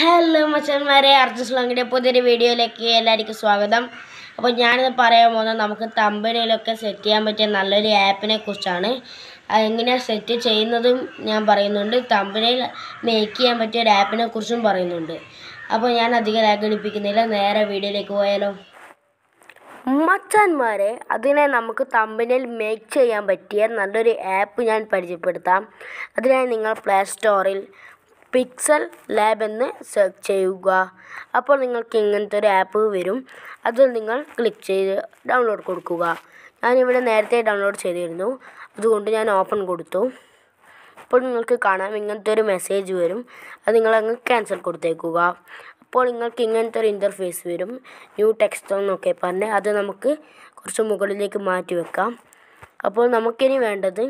hello മച്ചന്മാരെ അർജുസ്ലോങ്ങിൻ്റെ പുതിയൊരു വീഡിയോയിലേക്ക് എല്ലാവർക്കും സ്വാഗതം അപ്പോൾ ഞാനിത് പറയാൻ പോകുന്നത് നമുക്ക് തമ്പനിയിലൊക്കെ സെറ്റ് ചെയ്യാൻ പറ്റിയ നല്ലൊരു ആപ്പിനെ കുറിച്ചാണ് അതെങ്ങനെ സെറ്റ് ചെയ്യുന്നതും ഞാൻ പറയുന്നുണ്ട് തമ്പനയിൽ മേക്ക് ചെയ്യാൻ പറ്റിയ ഒരു ആപ്പിനെ കുറിച്ചും പറയുന്നുണ്ട് അപ്പോൾ ഞാൻ അധികം ലാഗടിപ്പിക്കുന്നില്ല നേരെ വീഡിയോയിലേക്ക് പോയാലോ മച്ചാന്മാരെ അതിനെ നമുക്ക് തമ്പനിൽ മേക്ക് ചെയ്യാൻ പറ്റിയ നല്ലൊരു ആപ്പ് ഞാൻ പരിചയപ്പെടുത്താം അതിനായി നിങ്ങൾ പ്ലേ സ്റ്റോറിൽ പിക്സൽ ലാബ് എന്ന് സെർച്ച് ചെയ്യുക അപ്പോൾ നിങ്ങൾക്ക് ഇങ്ങനത്തെ ഒരു ആപ്പ് വരും അതിൽ നിങ്ങൾ ക്ലിക്ക് ചെയ്ത് ഡൗൺലോഡ് കൊടുക്കുക ഞാനിവിടെ നേരത്തെ ഡൗൺലോഡ് ചെയ്തിരുന്നു അതുകൊണ്ട് ഞാൻ ഓപ്പൺ കൊടുത്തു അപ്പോൾ നിങ്ങൾക്ക് കാണാം ഇങ്ങനത്തെ ഒരു മെസ്സേജ് വരും അത് നിങ്ങളങ്ങ് ക്യാൻസൽ കൊടുത്തേക്കുക അപ്പോൾ നിങ്ങൾക്ക് ഇങ്ങനത്തെ ഒരു ഇൻ്റർഫേസ് വരും ന്യൂ ടെക്സ്റ്റ് എന്നൊക്കെ പറഞ്ഞ് അത് നമുക്ക് കുറച്ച് മുകളിലേക്ക് മാറ്റി വെക്കാം അപ്പോൾ നമുക്കിനി വേണ്ടത്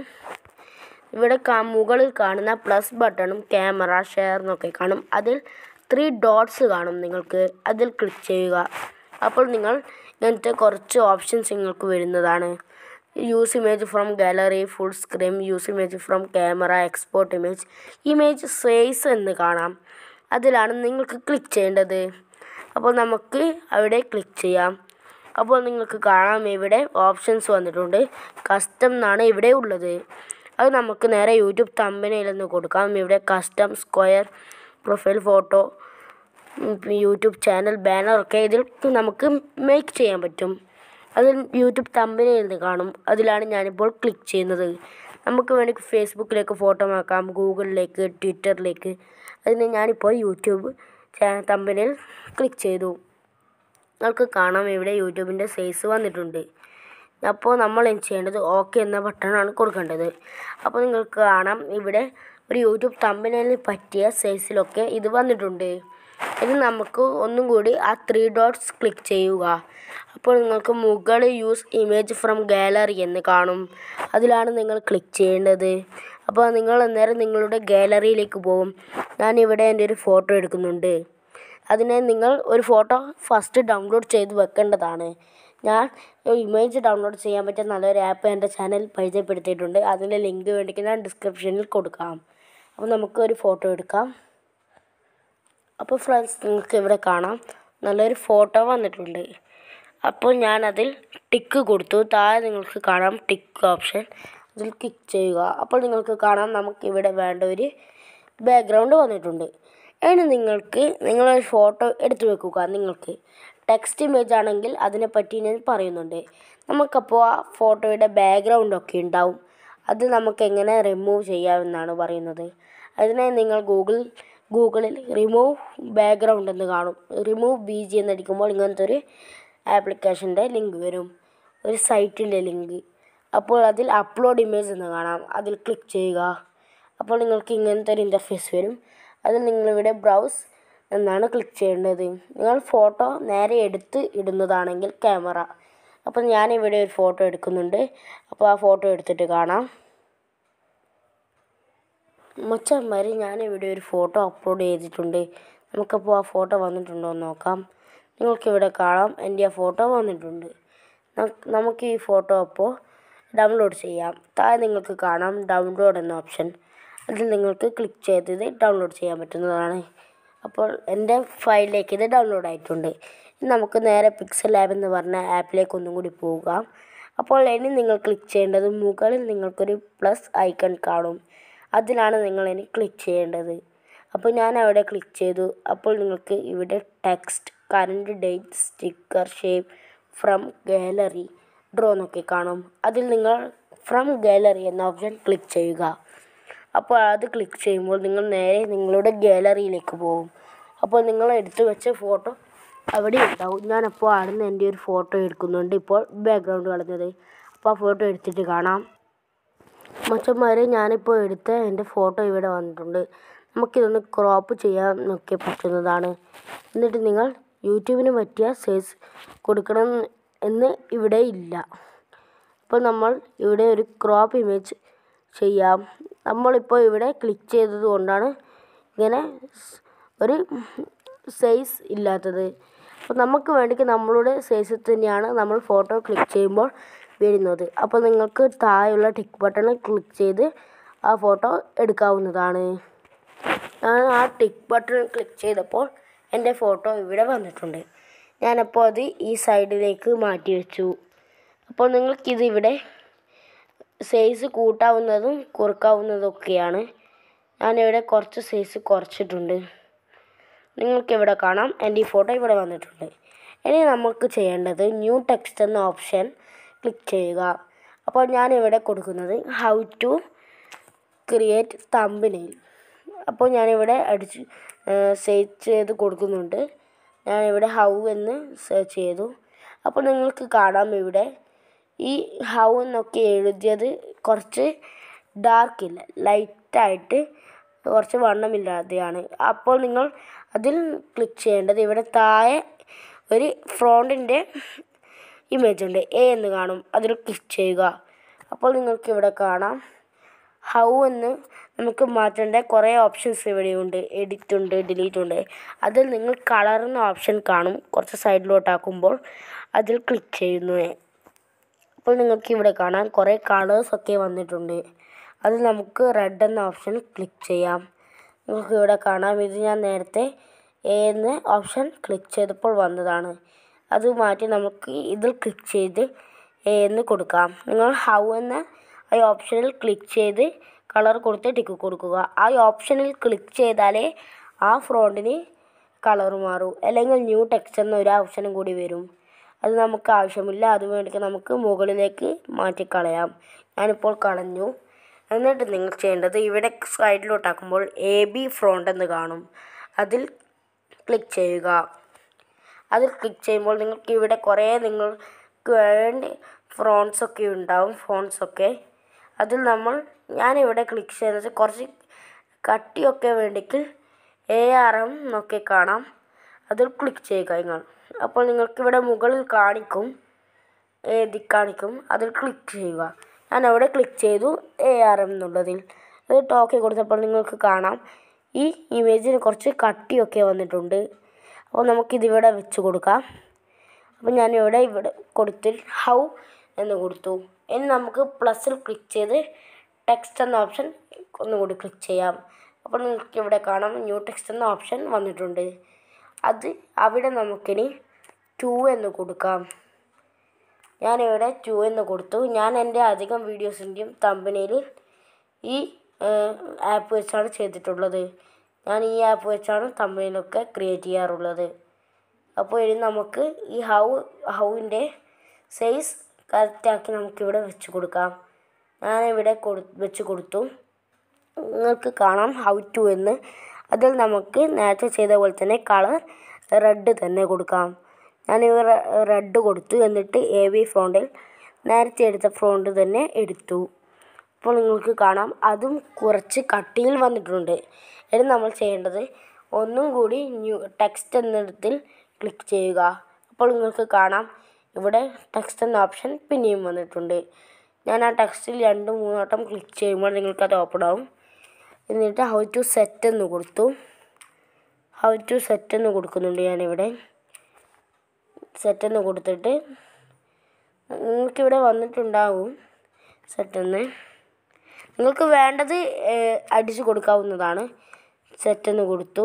ഇവിടെ കാ മുകളിൽ കാണുന്ന പ്ലസ് ബട്ടണും ക്യാമറ ഷെയർ എന്നൊക്കെ കാണും അതിൽ ത്രീ ഡോട്ട്സ് കാണും നിങ്ങൾക്ക് അതിൽ ക്ലിക്ക് ചെയ്യുക അപ്പോൾ നിങ്ങൾ ഇങ്ങനത്തെ കുറച്ച് ഓപ്ഷൻസ് നിങ്ങൾക്ക് വരുന്നതാണ് use image from gallery full screen use image from camera export image image size എന്ന് കാണാം അതിലാണ് നിങ്ങൾക്ക് ക്ലിക്ക് ചെയ്യേണ്ടത് അപ്പോൾ നമുക്ക് അവിടെ ക്ലിക്ക് ചെയ്യാം അപ്പോൾ നിങ്ങൾക്ക് കാണാം ഇവിടെ ഓപ്ഷൻസ് വന്നിട്ടുണ്ട് കസ്റ്റം എന്നാണ് ഇവിടെ ഉള്ളത് അത് നമുക്ക് നേരെ യൂട്യൂബ് തമ്പനയിൽ നിന്ന് കൊടുക്കാം ഇവിടെ custom square profile photo YouTube channel ബാനറൊക്കെ ഇതിൽ നമുക്ക് മേക്ക് ചെയ്യാൻ പറ്റും അതിൽ യൂട്യൂബ് തമ്പനയിൽ നിന്ന് കാണും അതിലാണ് ഞാനിപ്പോൾ ക്ലിക്ക് ചെയ്യുന്നത് നമുക്ക് വേണമെങ്കിൽ ഫേസ്ബുക്കിലേക്ക് ഫോട്ടോ ആക്കാം ഗൂഗിളിലേക്ക് ട്വിറ്ററിലേക്ക് അതിന് ഞാനിപ്പോൾ യൂട്യൂബ് തമ്പനയിൽ ക്ലിക്ക് ചെയ്തു നിങ്ങൾക്ക് കാണാം ഇവിടെ യൂട്യൂബിൻ്റെ സൈസ് വന്നിട്ടുണ്ട് അപ്പോൾ നമ്മൾ എന്ത് ചെയ്യേണ്ടത് ഓക്കെ എന്ന ബട്ടണാണ് കൊടുക്കേണ്ടത് അപ്പോൾ നിങ്ങൾക്ക് കാണാം ഇവിടെ ഒരു യൂട്യൂബ് തമ്പനയിലിന് പറ്റിയ സൈസിലൊക്കെ ഇത് വന്നിട്ടുണ്ട് ഇനി നമുക്ക് ഒന്നും കൂടി ആ ത്രീ ഡോട്ട്സ് ക്ലിക്ക് ചെയ്യുക അപ്പോൾ നിങ്ങൾക്ക് മുകളിൽ യൂസ് ഇമേജ് ഫ്രം ഗാലറി എന്ന് കാണും അതിലാണ് നിങ്ങൾ ക്ലിക്ക് ചെയ്യേണ്ടത് അപ്പോൾ നിങ്ങൾ അന്നേരം നിങ്ങളുടെ ഗാലറിയിലേക്ക് പോകും ഞാനിവിടെ എൻ്റെ ഒരു ഫോട്ടോ എടുക്കുന്നുണ്ട് അതിനെ നിങ്ങൾ ഒരു ഫോട്ടോ ഫസ്റ്റ് ഡൗൺലോഡ് ചെയ്ത് വെക്കേണ്ടതാണ് ഞാൻ ഇമേജ് ഡൗൺലോഡ് ചെയ്യാൻ പറ്റിയ നല്ലൊരു ആപ്പ് എൻ്റെ ചാനൽ പരിചയപ്പെടുത്തിയിട്ടുണ്ട് അതിൻ്റെ ലിങ്ക് വേണ്ടിക്ക് ഞാൻ ഡിസ്ക്രിപ്ഷനിൽ കൊടുക്കാം അപ്പോൾ നമുക്ക് ഒരു ഫോട്ടോ എടുക്കാം അപ്പോൾ ഫ്രണ്ട്സ് നിങ്ങൾക്ക് ഇവിടെ കാണാം നല്ലൊരു ഫോട്ടോ വന്നിട്ടുണ്ട് അപ്പോൾ ഞാനതിൽ ടിക്ക് കൊടുത്തു താഴെ നിങ്ങൾക്ക് കാണാം ടിക്ക് ഓപ്ഷൻ അതിൽ ക്ലിക്ക് ചെയ്യുക അപ്പോൾ നിങ്ങൾക്ക് കാണാം നമുക്ക് ഇവിടെ വേണ്ട ഒരു ബാക്ക്ഗ്രൗണ്ട് വന്നിട്ടുണ്ട് ഇനി നിങ്ങൾക്ക് നിങ്ങളൊരു ഫോട്ടോ എടുത്തു വെക്കുക നിങ്ങൾക്ക് ടെക്സ്റ്റ് ഇമേജ് ആണെങ്കിൽ അതിനെപ്പറ്റി ഞാൻ പറയുന്നുണ്ട് നമുക്കപ്പോൾ ആ ഫോട്ടോയുടെ ബാക്ക്ഗ്രൗണ്ട് ഒക്കെ ഉണ്ടാവും അത് നമുക്ക് എങ്ങനെ റിമൂവ് ചെയ്യാമെന്നാണ് പറയുന്നത് അതിനായി നിങ്ങൾ ഗൂഗിൾ ഗൂഗിളിൽ റിമൂവ് ബാക്ക്ഗ്രൗണ്ട് എന്ന് കാണും റിമൂവ് ബി ജി എന്നടിക്കുമ്പോൾ ഇങ്ങനത്തെ ഒരു ആപ്ലിക്കേഷൻ്റെ ലിങ്ക് വരും ഒരു സൈറ്റിൻ്റെ ലിങ്ക് അപ്പോൾ അതിൽ അപ്ലോഡ് ഇമേജ് എന്ന് കാണാം അതിൽ ക്ലിക്ക് ചെയ്യുക അപ്പോൾ നിങ്ങൾക്ക് ഇങ്ങനത്തെ ഒരു ഇൻ്റർഫേസ് വരും അതിൽ നിങ്ങളിവിടെ ബ്രൗസ് എന്നാണ് ക്ലിക്ക് ചെയ്യേണ്ടത് നിങ്ങൾ ഫോട്ടോ നേരെ എടുത്ത് ഇടുന്നതാണെങ്കിൽ ക്യാമറ അപ്പോൾ ഞാനിവിടെ ഒരു ഫോട്ടോ എടുക്കുന്നുണ്ട് അപ്പോൾ ആ ഫോട്ടോ എടുത്തിട്ട് കാണാം മച്ചന്മാർ ഞാനിവിടെ ഒരു ഫോട്ടോ അപ്ലോഡ് ചെയ്തിട്ടുണ്ട് നമുക്കപ്പോൾ ആ ഫോട്ടോ വന്നിട്ടുണ്ടോ എന്ന് നോക്കാം നിങ്ങൾക്കിവിടെ കാണാം എൻ്റെ ആ ഫോട്ടോ വന്നിട്ടുണ്ട് നമുക്ക് ഈ ഫോട്ടോ അപ്പോൾ ഡൗൺലോഡ് ചെയ്യാം താഴെ നിങ്ങൾക്ക് കാണാം ഡൗൺലോഡ് എന്ന ഓപ്ഷൻ അതിൽ നിങ്ങൾക്ക് ക്ലിക്ക് ചെയ്തത് ഡൗൺലോഡ് ചെയ്യാൻ പറ്റുന്നതാണ് അപ്പോൾ എൻ്റെ ഫയലിലേക്ക് ഇത് ഡൗൺലോഡ് ആയിട്ടുണ്ട് ഇനി നമുക്ക് നേരെ പിക്സൽ ലാബ് എന്ന് പറഞ്ഞ ആപ്പിലേക്ക് ഒന്നും കൂടി പോവുക അപ്പോൾ ഇനി നിങ്ങൾ ക്ലിക്ക് ചെയ്യേണ്ടത് മുകളിൽ നിങ്ങൾക്കൊരു പ്ലസ് ഐക്കൺ കാണും അതിലാണ് നിങ്ങൾ ഇനി ക്ലിക്ക് ചെയ്യേണ്ടത് അപ്പോൾ ഞാൻ അവിടെ ക്ലിക്ക് ചെയ്തു അപ്പോൾ നിങ്ങൾക്ക് ഇവിടെ text current date sticker shape from gallery draw എന്നൊക്കെ കാണും അതിൽ നിങ്ങൾ ഫ്രം ഗാലറി എന്ന ഓപ്ഷൻ ക്ലിക്ക് ചെയ്യുക അപ്പോൾ അത് ക്ലിക്ക് ചെയ്യുമ്പോൾ നിങ്ങൾ നേരെ നിങ്ങളുടെ ഗാലറിയിലേക്ക് പോകും അപ്പോൾ നിങ്ങൾ എടുത്തു വെച്ച ഫോട്ടോ അവിടെ ഉണ്ടാവും ഞാനപ്പോൾ അവിടുന്ന് എൻ്റെ ഒരു ഫോട്ടോ എടുക്കുന്നുണ്ട് ഇപ്പോൾ ബാക്ക്ഗ്രൗണ്ട് കളഞ്ഞത് അപ്പോൾ ആ ഫോട്ടോ എടുത്തിട്ട് കാണാം മച്ചന്മാരെ ഞാനിപ്പോൾ എടുത്ത എൻ്റെ ഫോട്ടോ ഇവിടെ വന്നിട്ടുണ്ട് നമുക്കിതൊന്ന് ക്രോപ്പ് ചെയ്യാനൊക്കെ പറ്റുന്നതാണ് എന്നിട്ട് നിങ്ങൾ യൂട്യൂബിന് പറ്റിയ സൈസ് കൊടുക്കണം എന്ന് ഇവിടെ ഇല്ല അപ്പോൾ നമ്മൾ ഇവിടെ ഒരു ക്രോപ്പ് ഇമേജ് ചെയ്യാം നമ്മളിപ്പോൾ ഇവിടെ ക്ലിക്ക് ചെയ്തത് കൊണ്ടാണ് ഇങ്ങനെ ഒരു സൈസ് ഇല്ലാത്തത് അപ്പോൾ നമുക്ക് വേണ്ടിക്ക് നമ്മളുടെ സൈസിൽ തന്നെയാണ് നമ്മൾ ഫോട്ടോ ക്ലിക്ക് ചെയ്യുമ്പോൾ വരുന്നത് അപ്പോൾ നിങ്ങൾക്ക് താഴെയുള്ള ടിക്ക് ബട്ടണിൽ ക്ലിക്ക് ചെയ്ത് ആ ഫോട്ടോ എടുക്കാവുന്നതാണ് ഞാൻ ആ ടിക്ക് ബട്ടൺ ക്ലിക്ക് ചെയ്തപ്പോൾ എൻ്റെ ഫോട്ടോ ഇവിടെ വന്നിട്ടുണ്ട് ഞാനപ്പോൾ അത് ഈ സൈഡിലേക്ക് മാറ്റി വെച്ചു അപ്പോൾ നിങ്ങൾക്കിത് ഇവിടെ സൈസ് കൂട്ടാവുന്നതും കുറുക്കാവുന്നതും ഒക്കെയാണ് ഞാനിവിടെ കുറച്ച് സൈസ് കുറച്ചിട്ടുണ്ട് നിങ്ങൾക്കിവിടെ കാണാം എൻ്റെ ഈ ഫോട്ടോ ഇവിടെ വന്നിട്ടുണ്ട് ഇനി നമുക്ക് ചെയ്യേണ്ടത് ന്യൂ ടെക്സ്റ്റ് എന്ന ഓപ്ഷൻ ക്ലിക്ക് ചെയ്യുക അപ്പോൾ ഞാനിവിടെ കൊടുക്കുന്നത് ഹൗ ടു ക്രിയേറ്റ് തമ്പനെയിൽ അപ്പോൾ ഞാനിവിടെ അടിച്ച് സെർച്ച് ചെയ്ത് കൊടുക്കുന്നുണ്ട് ഞാനിവിടെ ഹൗ എന്ന് സെർച്ച് ചെയ്തു അപ്പോൾ നിങ്ങൾക്ക് കാണാം ഇവിടെ ഈ ഹൗ എന്നൊക്കെ എഴുതിയത് കുറച്ച് ഡാർക്ക് ഇല്ല ലൈറ്റായിട്ട് കുറച്ച് വണ്ണമില്ലാതെയാണ് അപ്പോൾ നിങ്ങൾ അതിൽ ക്ലിക്ക് ചെയ്യേണ്ടത് ഇവിടെ താഴെ ഒരു ഫ്രോണ്ടിൻ്റെ ഇമേജ് ഉണ്ട് എ എന്ന് കാണും അതിൽ ക്ലിക്ക് ചെയ്യുക അപ്പോൾ നിങ്ങൾക്ക് ഇവിടെ കാണാം ഹൗ എന്ന് നമുക്ക് മാറ്റേണ്ട കുറേ ഓപ്ഷൻസ് ഇവിടെയുണ്ട് എഡിറ്റ് ഉണ്ട് ഡിലീറ്റ് ഉണ്ട് അതിൽ നിങ്ങൾ കളർ എന്ന ഓപ്ഷൻ കാണും കുറച്ച് സൈഡിലോട്ടാക്കുമ്പോൾ അതിൽ ക്ലിക്ക് ചെയ്യുന്നു അപ്പോൾ നിങ്ങൾക്ക് ഇവിടെ കാണാം കുറേ കളേഴ്സ് ഒക്കെ വന്നിട്ടുണ്ട് അതിൽ നമുക്ക് റെഡ് എന്ന ഓപ്ഷൻ ക്ലിക്ക് ചെയ്യാം നിങ്ങൾക്ക് ഇവിടെ കാണാം ഇത് ഞാൻ നേരത്തെ എ എന്ന ഓപ്ഷൻ ക്ലിക്ക് ചെയ്തപ്പോൾ വന്നതാണ് അത് മാറ്റി നമുക്ക് ഇതിൽ ക്ലിക്ക് ചെയ്ത് എ എന്ന് കൊടുക്കാം നിങ്ങൾ ഹൗ എന്ന ആ ഓപ്ഷനിൽ ക്ലിക്ക് ചെയ്ത് കളർ കൊടുത്ത് ടിക്ക് കൊടുക്കുക ആ ഓപ്ഷനിൽ ക്ലിക്ക് ചെയ്താലേ ആ ഫ്രോണ്ടിന് കളർ മാറും അല്ലെങ്കിൽ ന്യൂ ടെക്സ്റ്റ് എന്ന ഒരു ഓപ്ഷനും കൂടി വരും അത് നമുക്ക് ആവശ്യമില്ല അത് വേണ്ടി നമുക്ക് മുകളിലേക്ക് മാറ്റിക്കളയാം ഞാനിപ്പോൾ കളഞ്ഞു എന്നിട്ട് നിങ്ങൾ ചെയ്യേണ്ടത് ഇവിടെ സൈഡിലോട്ടാക്കുമ്പോൾ എ ബി ഫ്രോണ്ട് എന്ന് കാണും അതിൽ ക്ലിക്ക് ചെയ്യുക അതിൽ ക്ലിക്ക് ചെയ്യുമ്പോൾ നിങ്ങൾക്ക് ഇവിടെ കുറേ നിങ്ങൾക്ക് വേണ്ടി ഫ്രോൺസ് ഒക്കെ ഉണ്ടാവും ഫോൺസ് ഒക്കെ അതിൽ നമ്മൾ ഞാനിവിടെ ക്ലിക്ക് ചെയ്യുന്നത് കുറച്ച് കട്ടിയൊക്കെ വേണ്ടിക്ക് എ ആർ എം എന്നൊക്കെ കാണാം അതിൽ ക്ലിക്ക് ചെയ്യുക നിങ്ങൾ അപ്പോൾ നിങ്ങൾക്കിവിടെ മുകളിൽ കാണിക്കും എഴുതി കാണിക്കും അതിൽ ക്ലിക്ക് ചെയ്യുക ഞാൻ അവിടെ ക്ലിക്ക് ചെയ്തു എ ആർ എം എന്നുള്ളതിൽ അത് ടോക്കെ കൊടുത്തപ്പോൾ നിങ്ങൾക്ക് കാണാം ഈ ഇമേജിന് കുറച്ച് കട്ടിയൊക്കെ വന്നിട്ടുണ്ട് അപ്പോൾ നമുക്കിതിവിടെ വെച്ച് കൊടുക്കാം അപ്പോൾ ഞാനിവിടെ ഇവിടെ കൊടുത്തിൽ ഹൗ എന്ന് കൊടുത്തു ഇനി നമുക്ക് പ്ലസ്സിൽ ക്ലിക്ക് ചെയ്ത് ടെക്സ്റ്റ് എന്ന ഓപ്ഷൻ ഒന്നുകൂടി ക്ലിക്ക് ചെയ്യാം അപ്പോൾ നിങ്ങൾക്ക് ഇവിടെ കാണാം ന്യൂ ടെക്സ്റ്റ് എന്ന ഓപ്ഷൻ വന്നിട്ടുണ്ട് അത് അവിടെ നമുക്കിനി ടു എന്ന് കൊടുക്കാം ഞാനിവിടെ ടു എന്ന് കൊടുത്തു ഞാൻ എൻ്റെ അധികം വീഡിയോസിൻ്റെയും തമ്പനിയിൽ ഈ ആപ്പ് വെച്ചാണ് ചെയ്തിട്ടുള്ളത് ഞാൻ ഈ ആപ്പ് വെച്ചാണ് തമ്പനിയിലൊക്കെ ക്രിയേറ്റ് ചെയ്യാറുള്ളത് അപ്പോൾ ഇനി നമുക്ക് ഈ ഹൗ ഹൗവിൻ്റെ സൈസ് കറക്റ്റാക്കി നമുക്കിവിടെ വെച്ച് കൊടുക്കാം ഞാനിവിടെ കൊടു വെച്ച് കൊടുത്തു നിങ്ങൾക്ക് കാണാം ഹൗ ടു എന്ന് അതിൽ നമുക്ക് നേരത്തെ ചെയ്ത പോലെ തന്നെ കളർ റെഡ് തന്നെ കൊടുക്കാം ഞാനിവിടെ റെഡ് കൊടുത്തു എന്നിട്ട് എ വി ഫ്രോണ്ടിൽ നേരത്തെ എടുത്ത ഫ്രോണ്ട് തന്നെ എടുത്തു അപ്പോൾ നിങ്ങൾക്ക് കാണാം അതും കുറച്ച് കട്ടിയിൽ വന്നിട്ടുണ്ട് ഇനി നമ്മൾ ചെയ്യേണ്ടത് ഒന്നും കൂടി ന്യൂ ടെക്സ്റ്റ് എന്നിടത്തിൽ ക്ലിക്ക് ചെയ്യുക അപ്പോൾ നിങ്ങൾക്ക് കാണാം ഇവിടെ ടെക്സ്റ്റ് എന്ന ഓപ്ഷൻ പിന്നെയും വന്നിട്ടുണ്ട് ഞാൻ ആ ടെക്സ്റ്റിൽ രണ്ട് മൂന്ന് വട്ടം ക്ലിക്ക് ചെയ്യുമ്പോൾ നിങ്ങൾക്കത് ഓപ്പൺ ആവും എന്നിട്ട് ഹൗ ടു സെറ്റ് എന്ന് കൊടുത്തു ഹൗ ടു സെറ്റ് എന്ന് കൊടുക്കുന്നുണ്ട് ഞാനിവിടെ സെറ്റ് എന്ന് കൊടുത്തിട്ട് നിങ്ങൾക്കിവിടെ വന്നിട്ടുണ്ടാവും സെറ്റെന്ന് നിങ്ങൾക്ക് വേണ്ടത് അടിച്ചു കൊടുക്കാവുന്നതാണ് സെറ്റെന്ന് കൊടുത്തു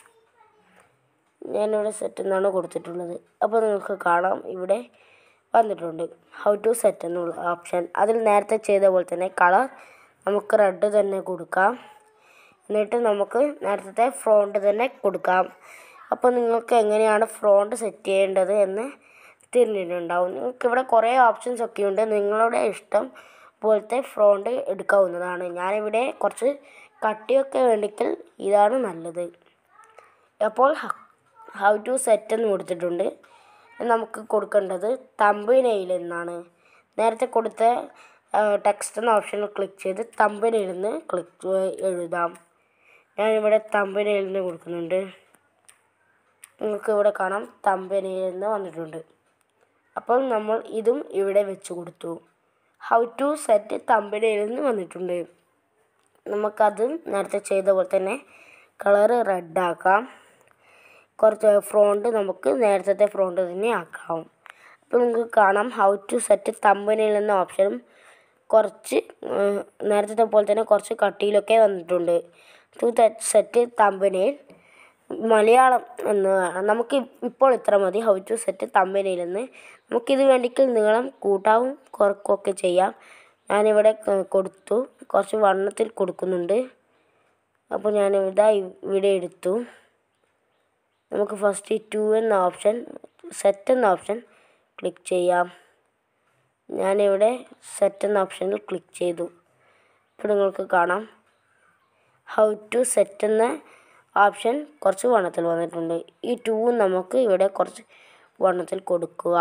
ഞാനിവിടെ സെറ്റ് എന്നാണ് കൊടുത്തിട്ടുള്ളത് അപ്പോൾ നിങ്ങൾക്ക് കാണാം ഇവിടെ വന്നിട്ടുണ്ട് ഹൗ ടു സെറ്റ് എന്നുള്ള ഓപ്ഷൻ അതിൽ നേരത്തെ ചെയ്ത പോലെ തന്നെ കളർ നമുക്ക് റെഡ് തന്നെ കൊടുക്കാം എന്നിട്ട് നമുക്ക് നേരത്തെ ഫ്രോണ്ട് തന്നെ കൊടുക്കാം അപ്പോൾ നിങ്ങൾക്ക് എങ്ങനെയാണ് ഫ്രോണ്ട് സെറ്റ് ചെയ്യേണ്ടത് എന്ന് തിരിഞ്ഞിട്ടുണ്ടാവും നിങ്ങൾക്ക് ഇവിടെ കുറേ ഓപ്ഷൻസ് ഒക്കെ ഉണ്ട് നിങ്ങളുടെ ഇഷ്ടം പോലത്തെ ഫ്രോണ്ട് എടുക്കാവുന്നതാണ് ഞാനിവിടെ കുറച്ച് കട്ടിയൊക്കെ വേണ്ടിക്കൽ ഇതാണ് നല്ലത് അപ്പോൾ ഹൗ ടു സെറ്റ് എന്ന് കൊടുത്തിട്ടുണ്ട് നമുക്ക് കൊടുക്കേണ്ടത് തമ്പനയിൽ എന്നാണ് നേരത്തെ കൊടുത്ത ടെക്സ്റ്റ് എന്ന ഓപ്ഷനിൽ ക്ലിക്ക് ചെയ്ത് തമ്പനയിൽ നിന്ന് ക്ലിക്ക് എഴുതാം ഞാനിവിടെ തമ്പനയിൽ നിന്ന് കൊടുക്കുന്നുണ്ട് നിങ്ങൾക്ക് ഇവിടെ കാണാം തമ്പനയിൽ നിന്ന് വന്നിട്ടുണ്ട് അപ്പോൾ നമ്മൾ ഇതും ഇവിടെ വെച്ച് കൊടുത്തു ഹൗ ടു സെറ്റ് തമ്പനയിൽ നിന്ന് വന്നിട്ടുണ്ട് നമുക്കത് നേരത്തെ ചെയ്ത പോലെ തന്നെ കളറ് റെഡ് ആക്കാം കുറച്ച് ഫ്രോണ്ട് നമുക്ക് നേരത്തെ ഫ്രോണ്ട് തന്നെ ആക്കാം അപ്പോൾ നിങ്ങൾക്ക് കാണാം ഹൗ ടു സെറ്റ് തമ്പനിൽ എന്ന ഓപ്ഷനും കുറച്ച് നേരത്തെ പോലെ തന്നെ കുറച്ച് കട്ടിയിലൊക്കെ വന്നിട്ടുണ്ട് ടു സെറ്റ് തമ്പനയിൽ മലയാളം എന്ന് നമുക്ക് ഇപ്പോൾ ഇത്ര മതി ഹൗ ടു സെറ്റ് തമ്പനയിൽ എന്ന് നമുക്കിത് വേണ്ടിക്ക് നീളം കൂട്ടാവും കുറക്കുകയൊക്കെ ചെയ്യാം ഞാനിവിടെ ക- കൊടുത്തു കുറച്ച് വണ്ണത്തിൽ കൊടുക്കുന്നുണ്ട് അപ്പോൾ ഞാൻ ഇതാ ഇവിടെ എടുത്തു നമുക്ക് ഫസ്റ്റ് ടു എന്ന ഓപ്ഷൻ സെറ്റ് എന്ന ഓപ്ഷൻ ക്ലിക്ക് ചെയ്യാം ഞാനിവിടെ സെറ്റ് എന്ന ഓപ്ഷനിൽ ക്ലിക്ക് ചെയ്തു ഇപ്പോൾ നിങ്ങൾക്ക് കാണാം ഹൗ ടു സെറ്റ് എന്ന ഓപ്ഷൻ കുറച്ച് വണ്ണത്തിൽ വന്നിട്ടുണ്ട് ഈ ടൂ നമുക്ക് ഇവിടെ കുറച്ച് വണ്ണത്തിൽ കൊടുക്കുക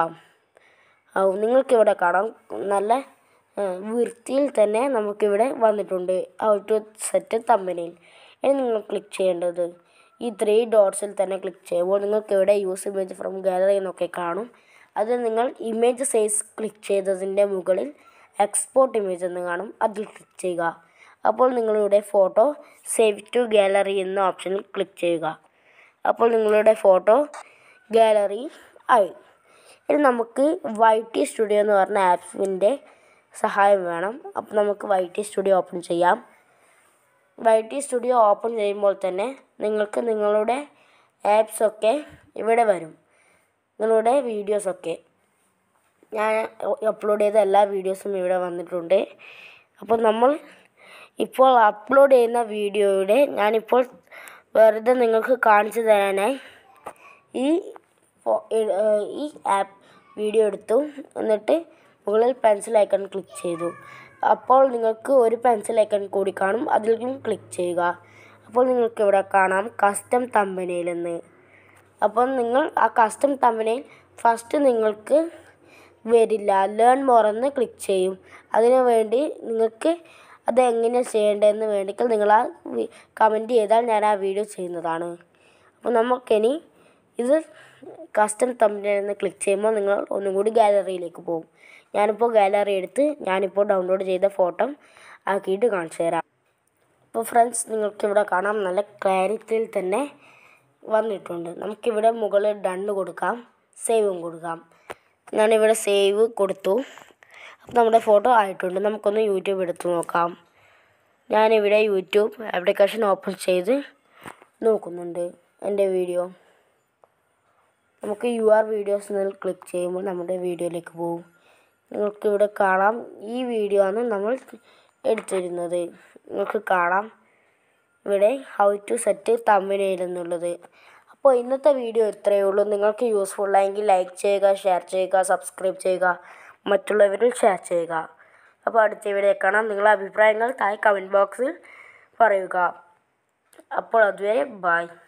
ഔ, നിങ്ങൾക്കിവിടെ കാണാം നല്ല ആ, വൃത്തിയിൽ തന്നെ നമുക്കിവിടെ വന്നിട്ടുണ്ട് ഹൗ ടു സെറ്റ് തമ്പനയിൽ ഇനി നിങ്ങൾ ക്ലിക്ക് ചെയ്യേണ്ടത് ഈ ത്രീ ഡോട്ട്സിൽ തന്നെ ക്ലിക്ക് ചെയ്യുമ്പോൾ നിങ്ങൾക്ക് ഇവിടെ യൂസ് ഇമേജ് ഫ്രം ഗാലറി എന്നൊക്കെ കാണും അത് നിങ്ങൾ ഇമേജ് സൈസ് ക്ലിക്ക് ചെയ്തതിൻ്റെ മുകളിൽ എക്സ്പോർട്ട് ഇമേജ് എന്ന് കാണും അതിൽ ക്ലിക്ക് ചെയ്യുക അപ്പോൾ നിങ്ങളുടെ ഫോട്ടോ സേവ് ടു ഗാലറി എന്ന ഓപ്ഷനിൽ ക്ലിക്ക് ചെയ്യുക അപ്പോൾ നിങ്ങളുടെ ഫോട്ടോ ഗാലറി ആയി ഇനി നമുക്ക് വൈ ടി സ്റ്റുഡിയോ എന്ന് പറഞ്ഞ ആപ്സിൻ്റെ സഹായം വേണം അപ്പോൾ നമുക്ക് വൈ ടി സ്റ്റുഡിയോ ഓപ്പൺ ചെയ്യാം വൈ ടി സ്റ്റുഡിയോ ഓപ്പൺ ചെയ്യുമ്പോൾ തന്നെ നിങ്ങൾക്ക് നിങ്ങളുടെ ആപ്സൊക്കെ ഇവിടെ വരും നിങ്ങളുടെ വീഡിയോസൊക്കെ ഞാൻ അപ്ലോഡ് ചെയ്ത എല്ലാ വീഡിയോസും ഇവിടെ വന്നിട്ടുണ്ട് അപ്പോൾ നമ്മൾ ഇപ്പോൾ അപ്ലോഡ് ചെയ്യുന്ന വീഡിയോയുടെ ഞാനിപ്പോൾ വെറുതെ നിങ്ങൾക്ക് കാണിച്ചു തരാനായി ഈ ഫോ- ഇ- ഏഹ് ഈ ആപ്പ് വീഡിയോ എടുത്തു എന്നിട്ട് മുകളിൽ പെൻസിൽ ഐക്കൺ ക്ലിക്ക് ചെയ്തു അപ്പോൾ നിങ്ങൾക്ക് ഒരു പെൻസിൽ ഐക്കൺ കൂടി കാണും അതിലും ക്ലിക്ക് ചെയ്യുക അപ്പോൾ നിങ്ങൾക്ക് ഇവിടെ കാണാം കസ്റ്റം തമ്പനയിൽ എന്ന് അപ്പോൾ നിങ്ങൾ ആ കസ്റ്റം തമ്പനയിൽ ഫസ്റ്റ് നിങ്ങൾക്ക് വരില്ല ലേൺ മോർ എന്ന് ക്ലിക്ക് ചെയ്യും അതിനു വേണ്ടി നിങ്ങൾക്ക് അത് എങ്ങനെയാണ് ചെയ്യേണ്ടതെന്ന് വേണ്ടിക്കൽ നിങ്ങൾ ആ കമൻറ്റ് ചെയ്താൽ ഞാൻ ആ വീഡിയോ ചെയ്യുന്നതാണ് അപ്പോൾ നമുക്കിനി ഇത് കസ്റ്റം തമ്പനയിൽ എന്ന് ക്ലിക്ക് ചെയ്യുമ്പോൾ നിങ്ങൾ ഒന്നും കൂടി ഗാലറിയിലേക്ക് പോകും ഞാനിപ്പോൾ ഗാലറി എടുത്ത് ഞാനിപ്പോൾ ഡൗൺലോഡ് ചെയ്ത ഫോട്ടോ ആക്കിയിട്ട് കാണിച്ചു തരാം അപ്പോൾ ഫ്രണ്ട്സ് നിങ്ങൾക്കിവിടെ കാണാം നല്ല ക്ലാരിറ്റിയിൽ തന്നെ വന്നിട്ടുണ്ട് നമുക്കിവിടെ മുകളിൽ ഡണ്ണ് കൊടുക്കാം സേവും കൊടുക്കാം ഞാനിവിടെ സേവ് കൊടുത്തു അപ്പോൾ നമ്മുടെ ഫോട്ടോ ആയിട്ടുണ്ട് നമുക്കൊന്ന് യൂട്യൂബ് എടുത്ത് നോക്കാം ഞാനിവിടെ യൂട്യൂബ് ആപ്ലിക്കേഷൻ ഓപ്പൺ ചെയ്ത് നോക്കുന്നുണ്ട് എൻ്റെ വീഡിയോ നമുക്ക് യു ആർ വീഡിയോസ് എന്നതിൽ ക്ലിക്ക് ചെയ്യുമ്പോൾ നമ്മുടെ വീഡിയോയിലേക്ക് പോകും നിങ്ങൾക്ക് ഇവിടെ കാണാം ഈ വീഡിയോ ആണ് നമ്മൾ എടുത്തിരുന്നത് നിങ്ങൾക്ക് കാണാം ഇവിടെ ഹൗ ടു സെറ്റ് തമ്മിനയിൽ എന്നുള്ളത് അപ്പോൾ ഇന്നത്തെ വീഡിയോ ഇത്രയേ ഉള്ളൂ നിങ്ങൾക്ക് യൂസ്ഫുൾ ആയെങ്കിൽ ലൈക്ക് ചെയ്യുക ഷെയർ ചെയ്യുക സബ്സ്ക്രൈബ് ചെയ്യുക മറ്റുള്ളവരിൽ ഷെയർ ചെയ്യുക അപ്പോൾ അടുത്ത വീഡിയോ കാണാം നിങ്ങളുടെ അഭിപ്രായങ്ങൾ താഴെ കമൻറ്റ് ബോക്സിൽ പറയുക അപ്പോൾ അതുവരെ ബായ്